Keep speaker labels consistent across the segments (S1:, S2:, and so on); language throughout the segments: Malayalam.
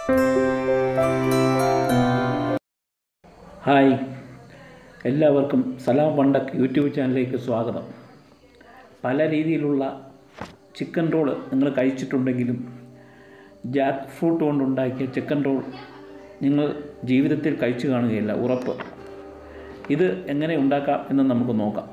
S1: ഹായ് എല്ലാവർക്കും സലാം വണ്ടക്ക് യൂട്യൂബ് ചാനലിലേക്ക് സ്വാഗതം പല രീതിയിലുള്ള ചിക്കൻ റോൾ നിങ്ങൾ കഴിച്ചിട്ടുണ്ടെങ്കിലും ജാക്ക് ഫ്രൂട്ട് കൊണ്ടുണ്ടാക്കിയ ചിക്കൻ റോൾ നിങ്ങൾ ജീവിതത്തിൽ കഴിച്ചു കാണുകയില്ല ഉറപ്പ് ഇത് എങ്ങനെ ഉണ്ടാക്കാം എന്ന് നമുക്ക് നോക്കാം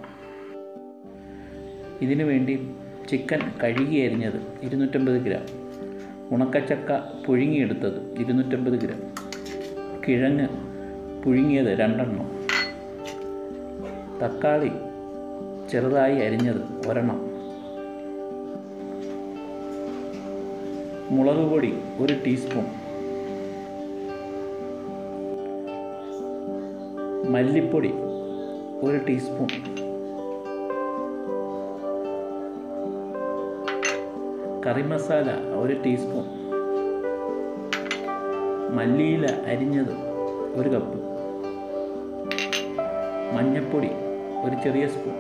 S1: ഇതിനു വേണ്ടി ചിക്കൻ കഴുകി അരിഞ്ഞത് ഇരുന്നൂറ്റമ്പത് ഗ്രാം ഉണക്കച്ചക്ക പുഴുങ്ങിയെടുത്തത് ഇരുന്നൂറ്റമ്പത് ഗ്രാം കിഴങ്ങ് പുഴുങ്ങിയത് രണ്ടെണ്ണം തക്കാളി ചെറുതായി അരിഞ്ഞത് ഒരെണ്ണം മുളക് പൊടി ഒരു ടീസ്പൂൺ മല്ലിപ്പൊടി ഒരു ടീസ്പൂൺ കറി മസാല ഒരു ടീസ്പൂൺ മല്ലിയില അരിഞ്ഞത് ഒരു കപ്പ് മഞ്ഞൾപ്പൊടി ഒരു ചെറിയ സ്പൂൺ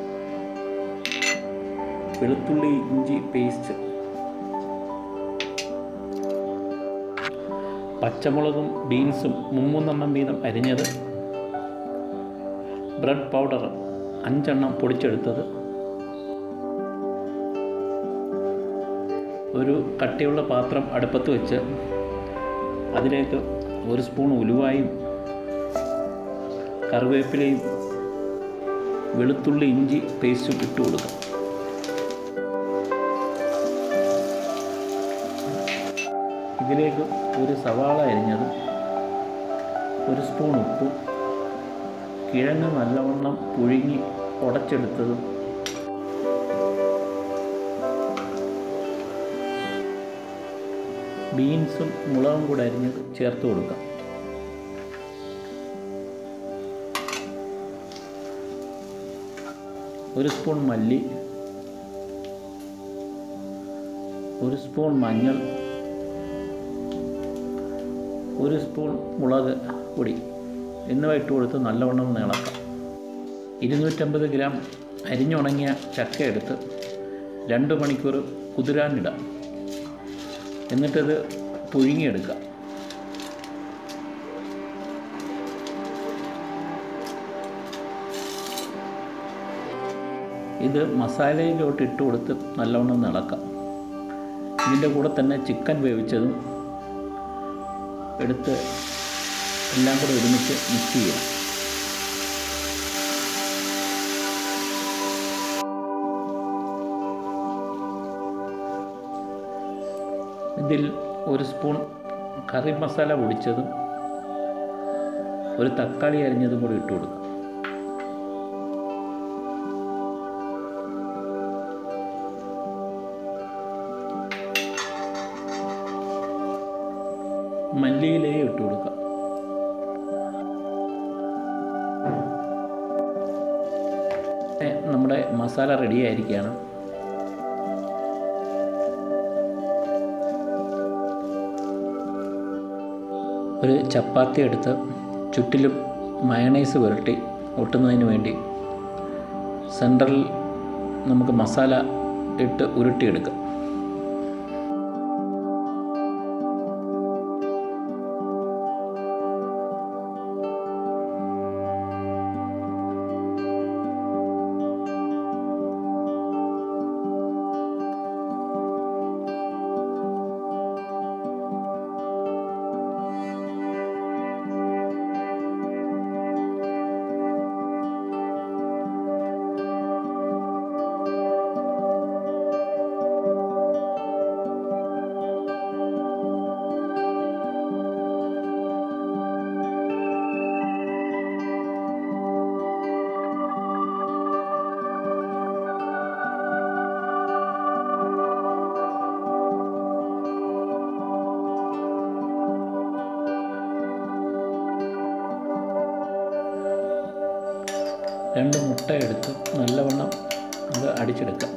S1: വെളുത്തുള്ളി ഇഞ്ചി പേസ്റ്റ് പച്ചമുളകും ബീൻസും മുമ്മൂന്നെണ്ണം വീതം അരിഞ്ഞത് ബ്രെഡ് പൗഡർ അഞ്ചെണ്ണം പൊടിച്ചെടുത്തത് ഒരു കട്ടിയുള്ള പാത്രം അടുപ്പത്ത് വെച്ച് അതിലേക്ക് ഒരു സ്പൂൺ ഉലുവായും കറിവേപ്പിലയും വെളുത്തുള്ളി ഇഞ്ചി പേസ്റ്റും ഇട്ട് കൊടുക്കുക ഇതിലേക്ക് ഒരു സവാള അരിഞ്ഞതും ഒരു സ്പൂൺ ഉപ്പും കിഴങ്ങ് നല്ലവണ്ണം പുഴുങ്ങി ഉടച്ചെടുത്തതും ബീൻസും മുളകും കൂടെ അരിഞ്ഞത് ചേർത്ത് കൊടുക്കാം ഒരു സ്പൂൺ മല്ലി ഒരു സ്പൂൺ മഞ്ഞൾ ഒരു സ്പൂൺ മുളക് പൊടി എന്നിവ ഇട്ട് കൊടുത്ത് നല്ലവണ്ണം ഒന്ന് ഇളക്കാം ഇരുന്നൂറ്റമ്പത് ഗ്രാം അരിഞ്ഞുണങ്ങിയ ചക്ക എടുത്ത് രണ്ട് മണിക്കൂർ കുതിരാനിടാം എന്നിട്ടത് പുഴുങ്ങിയെടുക്കാം ഇത് മസാലയിലോട്ട് ഇട്ട് കൊടുത്ത് നല്ലവണ്ണം ഇളക്കാം ഇതിൻ്റെ കൂടെ തന്നെ ചിക്കൻ വേവിച്ചതും എടുത്ത് എല്ലാം കൂടെ ഒരുമിച്ച് മിക്സ് ചെയ്യാം ഇതിൽ ഒരു സ്പൂൺ കറി മസാല പൊടിച്ചതും ഒരു തക്കാളി അരിഞ്ഞതും കൂടി ഇട്ട് കൊടുക്കാം മല്ലിയിലയും ഇട്ട് കൊടുക്കാം ഏ, നമ്മുടെ മസാല റെഡി ആയിരിക്കുകയാണ് ഒരു ചപ്പാത്തി എടുത്ത് ചുറ്റിലും മയണൈസ് പുരട്ടി ഒട്ടുന്നതിന് വേണ്ടി സെൻട്രൽ നമുക്ക് മസാല ഇട്ട് ഉരുട്ടിയെടുക്കാം രണ്ട് മുട്ട എടുത്ത് നല്ലവണ്ണം അത് അടിച്ചെടുക്കാം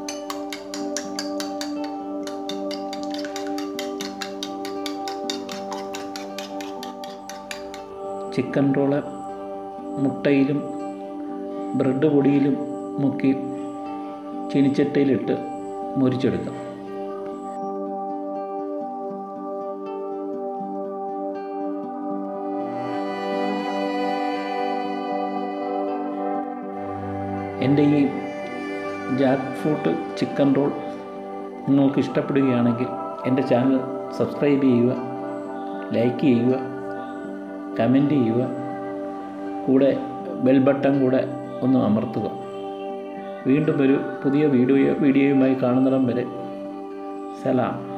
S1: ചിക്കൻ റോള് മുട്ടയിലും ബ്രെഡ് പൊടിയിലും മുക്കി ചീനിച്ചട്ടയിലിട്ട് മുരിച്ചെടുക്കാം എൻ്റെ ഈ ജാക്ക് ഫ്രൂട്ട് ചിക്കൻ റോൾ നിങ്ങൾക്ക് ഇഷ്ടപ്പെടുകയാണെങ്കിൽ എൻ്റെ ചാനൽ സബ്സ്ക്രൈബ് ചെയ്യുക ലൈക്ക് ചെയ്യുക കമൻറ്റ് ചെയ്യുക കൂടെ ബെൽ ബട്ടൺ കൂടെ ഒന്ന് അമർത്തുക വീണ്ടും ഒരു പുതിയ വീഡിയോ വീഡിയോയുമായി കാണുന്നിടം വരെ സലാം